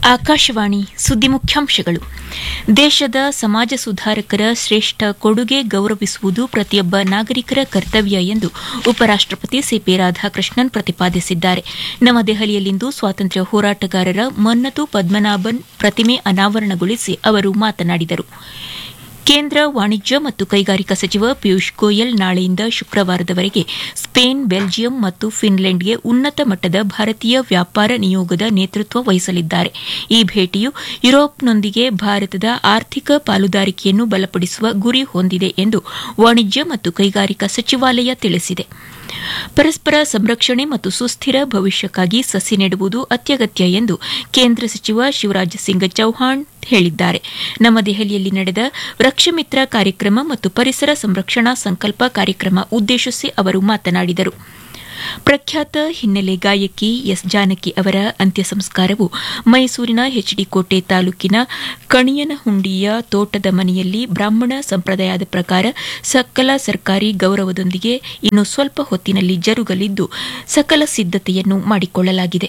ಆಕಾಶವಾಣಿ ಸುದ್ದಿ ಮುಖ್ಯಾಂಶಗಳು ದೇಶದ ಸಮಾಜ ಸುಧಾರಕರ ಶ್ರೇಷ್ಠ ಕೊಡುಗೆ ಗೌರವಿಸುವುದು ಪ್ರತಿಯೊಬ್ಬ ನಾಗರಿಕರ ಕರ್ತವ್ಯ ಎಂದು ಉಪರಾಷ್ಟಪತಿ ಸಿಪಿ ರಾಧಾಕೃಷ್ಣನ್ ಪ್ರತಿಪಾದಿಸಿದ್ದಾರೆ ನವದೆಹಲಿಯಲ್ಲಿಂದು ಸ್ವಾತಂತ್ರ್ಯ ಹೋರಾಟಗಾರರ ಮನ್ನತು ಪದ್ಮನಾಭನ್ ಪ್ರತಿಮೆ ಅನಾವರಣಗೊಳಿಸಿ ಅವರು ಮಾತನಾಡಿದರು ಕೇಂದ್ರ ವಾಣಿಜ್ಯ ಮತ್ತು ಕೈಗಾರಿಕಾ ಸಚಿವ ಪಿಯೂಷ್ ಗೋಯಲ್ ನಾಳೆಯಿಂದ ಶುಕ್ರವಾರದವರೆಗೆ ಸ್ಪೇನ್ ಬೆಲ್ಜಿಯಂ ಮತ್ತು ಫಿನ್ಲೆಂಡ್ಗೆ ಉನ್ನತ ಮಟ್ಟದ ಭಾರತೀಯ ವ್ಯಾಪಾರ ನಿಯೋಗದ ನೇತೃತ್ವ ವಹಿಸಲಿದ್ದಾರೆ ಈ ಭೇಟಿಯು ಯುರೋಪ್ನೊಂದಿಗೆ ಭಾರತದ ಆರ್ಥಿಕ ಪಾಲುದಾರಿಕೆಯನ್ನು ಬಲಪಡಿಸುವ ಗುರಿ ಹೊಂದಿದೆ ಎಂದು ವಾಣಿಜ್ಯ ಮತ್ತು ಕೈಗಾರಿಕಾ ಸಚಿವಾಲಯ ತಿಳಿಸಿದೆ ಪರಸ್ಪರ ಸಂರಕ್ಷಣೆ ಮತ್ತು ಸುಸ್ಥಿರ ಭವಿಷ್ಯಕ್ಕಾಗಿ ಸಸಿ ನೆಡುವುದು ಅತ್ಯಗತ್ಯ ಎಂದು ಕೇಂದ್ರ ಸಚಿವ ಶಿವರಾಜ್ ಸಿಂಗ್ ಚೌಹಾಣ್ ಹೇಳಿದ್ದಾರೆ ನವದೆಹಲಿಯಲ್ಲಿ ನಡೆದ ವೃಕ್ಷಮಿತ್ರ ಕಾರ್ಯಕ್ರಮ ಮತ್ತು ಪರಿಸರ ಸಂರಕ್ಷಣಾ ಸಂಕಲ್ಪ ಕಾರ್ಯಕ್ರಮ ಉದ್ದೇಶಿಸಿ ಅವರು ಮಾತನಾಡಿದರು ಪ್ರಖ್ಯಾತ ಹಿನ್ನೆಲೆ ಗಾಯಕಿ ಎಸ್ ಜಾನಕಿ ಅವರ ಅಂತ್ಯ ಸಂಸ್ಕಾರವು ಮೈಸೂರಿನ ಎಚ್ಡಿ ಕೋಟೆ ತಾಲೂಕಿನ ಕಣಿಯನಹುಂಡಿಯ ತೋಟದ ಮನೆಯಲ್ಲಿ ಬ್ರಾಹ್ಮಣ ಸಂಪ್ರದಾಯದ ಪ್ರಕಾರ ಸಕಲ ಸರ್ಕಾರಿ ಗೌರವದೊಂದಿಗೆ ಇನ್ನು ಸ್ವಲ್ಪ ಹೊತ್ತಿನಲ್ಲಿ ಜರುಗಲಿದ್ದು ಸಕಲ ಸಿದ್ದತೆಯನ್ನು ಮಾಡಿಕೊಳ್ಳಲಾಗಿದೆ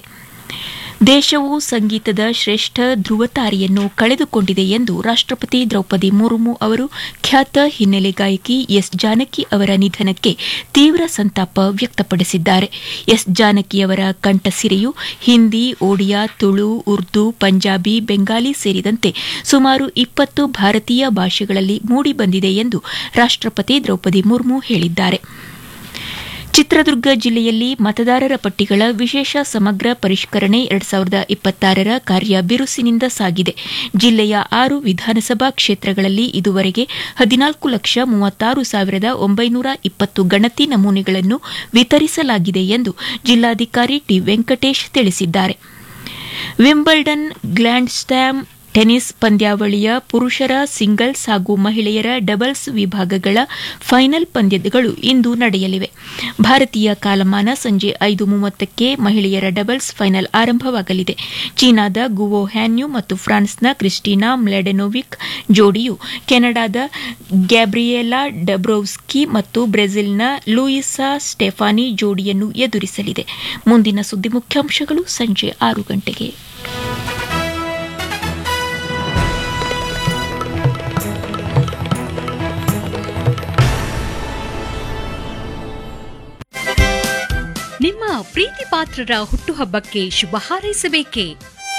ದೇಶವು ಸಂಗೀತದ ಶ್ರೇಷ್ಠ ಧ್ರುವತಾರಿಯನ್ನು ಕಳೆದುಕೊಂಡಿದೆ ಎಂದು ರಾಷ್ಟಪತಿ ದ್ರೌಪದಿ ಮುರ್ಮು ಅವರು ಖ್ಯಾತ ಹಿನ್ನೆಲೆ ಗಾಯಕಿ ಎಸ್ ಜಾನಕಿ ಅವರ ನಿಧನಕ್ಕೆ ತೀವ್ರ ಸಂತಾಪ ವ್ಯಕ್ತಪಡಿಸಿದ್ದಾರೆ ಎಸ್ ಜಾನಕಿಯವರ ಕಂಠಸಿರೆಯು ಹಿಂದಿ ಒಡಿಯಾ ತುಳು ಉರ್ದು ಪಂಜಾಬಿ ಬೆಂಗಾಲಿ ಸೇರಿದಂತೆ ಸುಮಾರು ಇಪ್ಪತ್ತು ಭಾರತೀಯ ಭಾಷೆಗಳಲ್ಲಿ ಮೂಡಿಬಂದಿದೆ ಎಂದು ರಾಷ್ಟಪತಿ ದ್ರೌಪದಿ ಮುರ್ಮು ಹೇಳಿದ್ದಾರೆ ಚಿತ್ರದುರ್ಗ ಜಿಲ್ಲೆಯಲ್ಲಿ ಮತದಾರರ ಪಟ್ಟಿಗಳ ವಿಶೇಷ ಸಮಗ್ರ ಪರಿಷ್ಕರಣೆ ಎರಡ್ ಸಾವಿರದ ಇಪ್ಪತ್ತಾರರ ಕಾರ್ಯ ಬಿರುಸಿನಿಂದ ಸಾಗಿದೆ ಜಿಲ್ಲೆಯ ಆರು ವಿಧಾನಸಭಾ ಕ್ಷೇತ್ರಗಳಲ್ಲಿ ಇದುವರೆಗೆ ಹದಿನಾಲ್ಕು ಲಕ್ಷ ಮೂವತ್ತಾರು ಸಾವಿರದ ಒಂಬೈನೂರ ಇಪ್ಪತ್ತು ಗಣತಿ ನಮೂನೆಗಳನ್ನು ವಿತರಿಸಲಾಗಿದೆ ಎಂದು ಜಿಲ್ಲಾಧಿಕಾರಿ ಟಿ ವೆಂಕಟೇಶ್ ತಿಳಿಸಿದ್ದಾರೆ ವಿಂಬಲ್ಡನ್ ಗ್ಲ್ಯಾಂಡ್ ಸ್ಟ್ಯಾಮ್ ಟೆನಿಸ್ ಪಂದ್ಯಾವಳಿಯ ಪುರುಷರ ಸಿಂಗಲ್ಸ್ ಹಾಗೂ ಮಹಿಳೆಯರ ಡಬಲ್ಸ್ ವಿಭಾಗಗಳ ಫೈನಲ್ ಪಂದ್ಯಗಳು ಇಂದು ನಡೆಯಲಿವೆ ಭಾರತೀಯ ಕಾಲಮಾನ ಸಂಜೆ ಐದು ಮೂವತ್ತಕ್ಕೆ ಮಹಿಳೆಯರ ಡಬಲ್ಸ್ ಫೈನಲ್ ಆರಂಭವಾಗಲಿದೆ ಚೀನಾದ ಗುವೋ ಹ್ಯಾನ್ಯು ಮತ್ತು ಫ್ರಾನ್ಸ್ನ ಕ್ರಿಸ್ಟಿನಾ ಮ್ಲೆಡೆನೋವಿಕ್ ಜೋಡಿಯು ಕೆನಡಾದ ಗ್ಯಾಬ್ರಿಯೆಲಾ ಡಬ್ರೋವ್ಸ್ಕಿ ಮತ್ತು ಬ್ರೆಜಿಲ್ನ ಲೂಯಿಸಾ ಸ್ಟೆಫಾನಿ ಜೋಡಿಯನ್ನು ಎದುರಿಸಲಿದೆ ಮುಂದಿನ ಸುದ್ದಿ ಮುಖ್ಯಾಂಶಗಳು ಸಂಜೆ ಆರು ಗಂಟೆಗೆ ನಿಮ್ಮ ಪ್ರೀತಿ ಪಾತ್ರರ ಹುಟ್ಟುಹಬ್ಬಕ್ಕೆ ಶುಭ ಹಾರೈಸಬೇಕೇ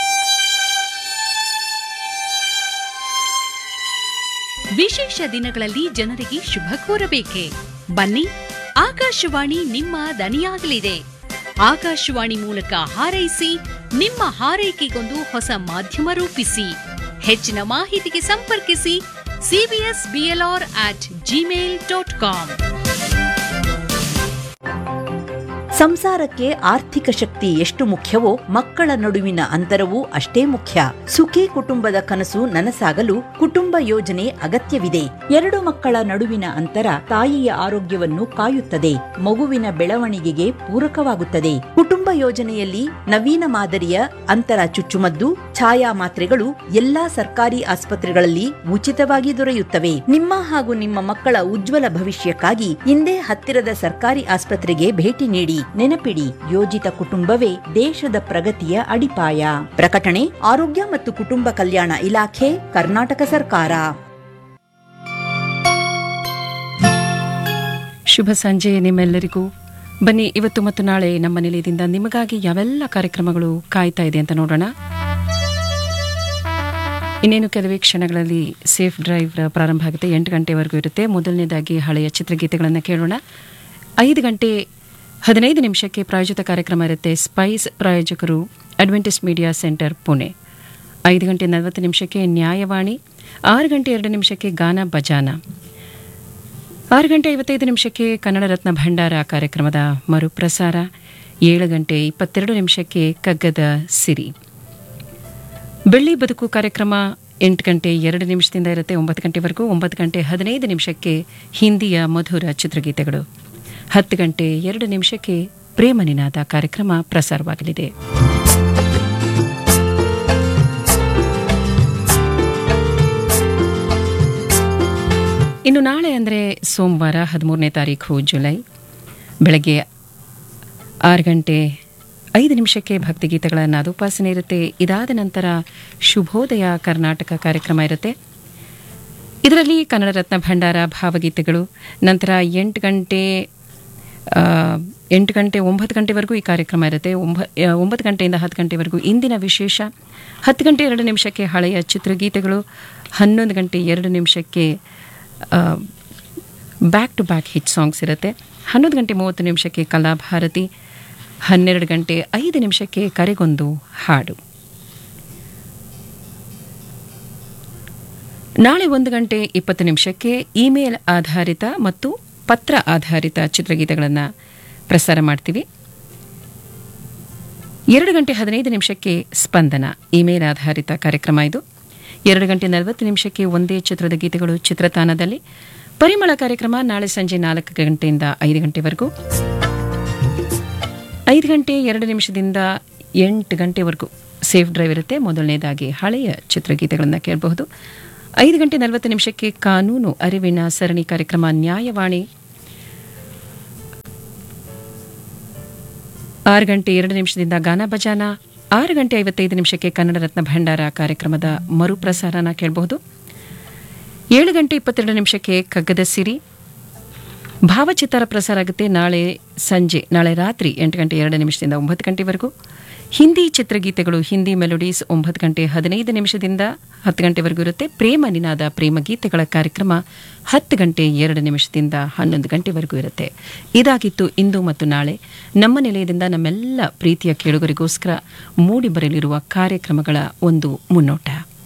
ವಿಶೇಷ ದಿನಗಳಲ್ಲಿ ಜನರಿಗೆ ಶುಭ ಕೋರಬೇಕೆ ಬನ್ನಿ ಆಕಾಶವಾಣಿ ನಿಮ್ಮ ದನಿಯಾಗಲಿದೆ ಆಕಾಶವಾಣಿ ಮೂಲಕ ಹಾರೈಸಿ ನಿಮ್ಮ ಹಾರೈಕೆಗೊಂದು ಹೊಸ ಮಾಧ್ಯಮ ರೂಪಿಸಿ ಹೆಚ್ಚಿನ ಮಾಹಿತಿಗೆ ಸಂಪರ್ಕಿಸಿ CBS BLR at Gmail dot com ಸಂಸಾರಕ್ಕೆ ಆರ್ಥಿಕ ಶಕ್ತಿ ಎಷ್ಟು ಮುಖ್ಯವೋ ಮಕ್ಕಳ ನಡುವಿನ ಅಂತರವೂ ಅಷ್ಟೇ ಮುಖ್ಯ ಸುಖಿ ಕುಟುಂಬದ ಕನಸು ನನಸಾಗಲು ಕುಟುಂಬ ಯೋಜನೆ ಅಗತ್ಯವಿದೆ ಎರಡು ಮಕ್ಕಳ ನಡುವಿನ ಅಂತರ ತಾಯಿಯ ಆರೋಗ್ಯವನ್ನು ಕಾಯುತ್ತದೆ ಮಗುವಿನ ಬೆಳವಣಿಗೆಗೆ ಪೂರಕವಾಗುತ್ತದೆ ಕುಟುಂಬ ಯೋಜನೆಯಲ್ಲಿ ನವೀನ ಮಾದರಿಯ ಅಂತರ ಚುಚ್ಚುಮದ್ದು ಛಾಯಾ ಮಾತ್ರೆಗಳು ಎಲ್ಲಾ ಸರ್ಕಾರಿ ಆಸ್ಪತ್ರೆಗಳಲ್ಲಿ ಉಚಿತವಾಗಿ ದೊರೆಯುತ್ತವೆ ನಿಮ್ಮ ಹಾಗೂ ನಿಮ್ಮ ಮಕ್ಕಳ ಉಜ್ವಲ ಭವಿಷ್ಯಕ್ಕಾಗಿ ಇಂದೇ ಹತ್ತಿರದ ಸರ್ಕಾರಿ ಆಸ್ಪತ್ರೆಗೆ ಭೇಟಿ ನೀಡಿ ನೆನಪಿಡಿ ಯೋಜಿತ ಕುಟುಂಬವೇ ದೇಶದ ಪ್ರಗತಿಯ ಅಡಿಪಾಯ ಪ್ರಕಟಣೆ ಆರೋಗ್ಯ ಮತ್ತು ಕುಟುಂಬ ಕಲ್ಯಾಣ ಇಲಾಖೆ ಕರ್ನಾಟಕ ಸರ್ಕಾರ ಶುಭ ಸಂಜೆ ನಿಮ್ಮೆಲ್ಲರಿಗೂ ಬನ್ನಿ ಇವತ್ತು ಮತ್ತು ನಾಳೆ ನಮ್ಮ ನಿಲಯದಿಂದ ನಿಮಗಾಗಿ ಯಾವೆಲ್ಲ ಕಾರ್ಯಕ್ರಮಗಳು ಕಾಯ್ತಾ ಇದೆ ಅಂತ ನೋಡೋಣ ಇನ್ನೇನು ಕೆಲವೇ ಕ್ಷಣಗಳಲ್ಲಿ ಸೇಫ್ ಡ್ರೈವ್ ಪ್ರಾರಂಭ ಆಗುತ್ತೆ ಎಂಟು ಗಂಟೆವರೆಗೂ ಇರುತ್ತೆ ಮೊದಲನೇದಾಗಿ ಹಳೆಯ ಚಿತ್ರಗೀತೆಗಳನ್ನು ಕೇಳೋಣ ಐದು ಗಂಟೆ ಹದಿನೈದು ನಿಮಿಷಕ್ಕೆ ಪ್ರಾಯೋಜಿತ ಕಾರ್ಯಕ್ರಮ ಇರುತ್ತೆ ಸ್ಪೈಸ್ ಪ್ರಾಯೋಜಕರು ಅಡ್ವೆಂಟಿಸ್ ಮೀಡಿಯಾ ಸೆಂಟರ್ ಪುಣೆ ಐದು ಗಂಟೆ ನಲವತ್ತು ನಿಮಿಷಕ್ಕೆ ನ್ಯಾಯವಾಣಿ ಆರು ಗಂಟೆ ಎರಡು ನಿಮಿಷಕ್ಕೆ ಗಾನ ಬಜಾನ ಆರು ಗಂಟೆ ಐವತ್ತೈದು ನಿಮಿಷಕ್ಕೆ ಕನ್ನಡ ರತ್ನ ಭಂಡಾರ ಕಾರ್ಯಕ್ರಮದ ಮರುಪ್ರಸಾರ ಏಳು ಗಂಟೆ ಇಪ್ಪತ್ತೆರಡು ನಿಮಿಷಕ್ಕೆ ಕಗ್ಗದ ಸಿರಿ ಬೆಳ್ಳಿ ಬದುಕು ಕಾರ್ಯಕ್ರಮ ಎಂಟು ಗಂಟೆ ಎರಡು ನಿಮಿಷದಿಂದ ಇರುತ್ತೆ ಒಂಬತ್ತು ಗಂಟೆವರೆಗೂ ಒಂಬತ್ತು ಗಂಟೆ ಹದಿನೈದು ನಿಮಿಷಕ್ಕೆ ಹಿಂದಿಯ ಮಧುರ ಚಿತ್ರಗೀತೆಗಳು ಹತ್ತು ಗಂಟೆ ಎರಡು ನಿಮಿಷಕ್ಕೆ ಪ್ರೇಮ ನಿನಾದ ಕಾರ್ಯಕ್ರಮ ಪ್ರಸಾರವಾಗಲಿದೆ ಇನ್ನು ನಾಳೆ ಅಂದರೆ ಸೋಮವಾರ ಹದಿಮೂರನೇ ತಾರೀಕು ಜುಲೈ ಬೆಳಗ್ಗೆ ಆರು ಗಂಟೆ ಐದು ನಿಮಿಷಕ್ಕೆ ಭಕ್ತಿಗೀತೆಗಳ ನಾದೋಪಾಸನೆ ಇರುತ್ತೆ ಇದಾದ ನಂತರ ಶುಭೋದಯ ಕರ್ನಾಟಕ ಕಾರ್ಯಕ್ರಮ ಇರುತ್ತೆ ಇದರಲ್ಲಿ ಕನ್ನಡ ರತ್ನ ಭಂಡಾರ ಭಾವಗೀತೆಗಳು ನಂತರ ಎಂಟು ಗಂಟೆ ಆ, ಎಂಟು ಗಂಟೆ ಒಂಬತ್ತು ಗಂಟೆವರೆಗೂ ಈ ಕಾರ್ಯಕ್ರಮ ಇರುತ್ತೆ ಒಂಬ ಆ, ಒಂಬತ್ತು ಗಂಟೆಯಿಂದ ಹತ್ತು ಗಂಟೆವರೆಗೂ ಇಂದಿನ ವಿಶೇಷ ಹತ್ತು ಗಂಟೆ ಎರಡು ನಿಮಿಷಕ್ಕೆ ಹಳೆಯ ಚಿತ್ರಗೀತೆಗಳು ಹನ್ನೊಂದು ಗಂಟೆ ಎರಡು ನಿಮಿಷಕ್ಕೆ back to back hit songs ಇರುತ್ತೆ ಹನ್ನೊಂದು ಗಂಟೆ ಮೂವತ್ತು ನಿಮಿಷಕ್ಕೆ ಕಲಾಭಾರತಿ ಹನ್ನೆರಡು ಗಂಟೆ ಐದು ನಿಮಿಷಕ್ಕೆ ಕರೆಗೊಂದು ಹಾಡು ನಾಳೆ ಒಂದು ಗಂಟೆ ಇಪ್ಪತ್ತು ನಿಮಿಷಕ್ಕೆ ಇಮೇಲ್ ಆಧಾರಿತ ಮತ್ತು ಪತ್ರ ಆಧಾರಿತ ಚಿತ್ರಗೀತೆಗಳನ್ನು ಪ್ರಸಾರ ಮಾಡ್ತೀವಿ ಎರಡು ಗಂಟೆ ಹದಿನೈದು ನಿಮಿಷಕ್ಕೆ ಸ್ಪಂದನ ಇಮೇಲ್ ಆಧಾರಿತ ಕಾರ್ಯಕ್ರಮ ಇದು ಎರಡು ಗಂಟೆ ನಲವತ್ತು ನಿಮಿಷಕ್ಕೆ ಒಂದೇ ಚಿತ್ರದ ಗೀತೆಗಳು ಚಿತ್ರತಾಣದಲ್ಲಿ ಪರಿಮಳ ಕಾರ್ಯಕ್ರಮ ನಾಳೆ ಸಂಜೆ ನಾಲ್ಕು ಗಂಟೆಯಿಂದ ಐದು ಗಂಟೆವರೆಗೂ ಐದು ಗಂಟೆ ಎರಡು ನಿಮಿಷದಿಂದ ಎಂಟು ಗಂಟೆವರೆಗೂ ಸೇಫ್ ಡ್ರೈವ್ ಇರುತ್ತೆ ಮೊದಲನೇದಾಗಿ ಹಳೆಯ ಚಿತ್ರಗೀತೆಗಳನ್ನು ಕೇಳಬಹುದು ಐದು ಗಂಟೆ ನಲವತ್ತು ನಿಮಿಷಕ್ಕೆ ಕಾನೂನು ಅರಿವಿನ ಸರಣಿ ಕಾರ್ಯಕ್ರಮ ನ್ಯಾಯವಾಣಿ ಆರು ಗಂಟೆ ಎರಡು ನಿಮಿಷದಿಂದ ಗಾನ ಭಜಾನ ಆರು ಗಂಟೆ ಐವತ್ತೈದು ನಿಮಿಷಕ್ಕೆ ಕನ್ನಡ ರತ್ನ ಭಂಡಾರ ಕಾರ್ಯಕ್ರಮದ ಮರುಪ್ರಸಾರನ ಕೇಳಬಹುದು ಏಳು ಗಂಟೆ ಇಪ್ಪತ್ತೆರಡು ನಿಮಿಷಕ್ಕೆ ಕಗ್ಗದ ಸಿರಿ ಭಾವಚಿತ್ರ ಪ್ರಸಾರ ಆಗುತ್ತೆ ನಾಳೆ ಸಂಜೆ ನಾಳೆ ರಾತ್ರಿ ಎಂಟು ಗಂಟೆ ಎರಡು ನಿಮಿಷದಿಂದ ಒಂಬತ್ತು ಗಂಟೆವರೆಗೂ ಹಿಂದಿ ಚಿತ್ರಗೀತೆಗಳು ಹಿಂದಿ ಮೆಲೋಡೀಸ್ ಒಂಬತ್ತು ಗಂಟೆ ಹದಿನೈದು ನಿಮಿಷದಿಂದ ಹತ್ತು ಗಂಟೆವರೆಗೂ ಇರುತ್ತೆ ಪ್ರೇಮ ನಿನಾದ ಪ್ರೇಮ ಗೀತೆಗಳ ಕಾರ್ಯಕ್ರಮ ಹತ್ತು ಗಂಟೆ ಎರಡು ನಿಮಿಷದಿಂದ ಹನ್ನೊಂದು ಗಂಟೆವರೆಗೂ ಇರುತ್ತೆ ಇದಾಗಿತ್ತು ಇಂದು ಮತ್ತು ನಾಳೆ ನಮ್ಮ ನಿಲಯದಿಂದ ನಮ್ಮೆಲ್ಲ ಪ್ರೀತಿಯ ಕೇಳುಗರಿಗೋಸ್ಕರ ಮೂಡಿ ಬರಲಿರುವ ಕಾರ್ಯಕ್ರಮಗಳ ಒಂದು ಮುನ್ನೋಟ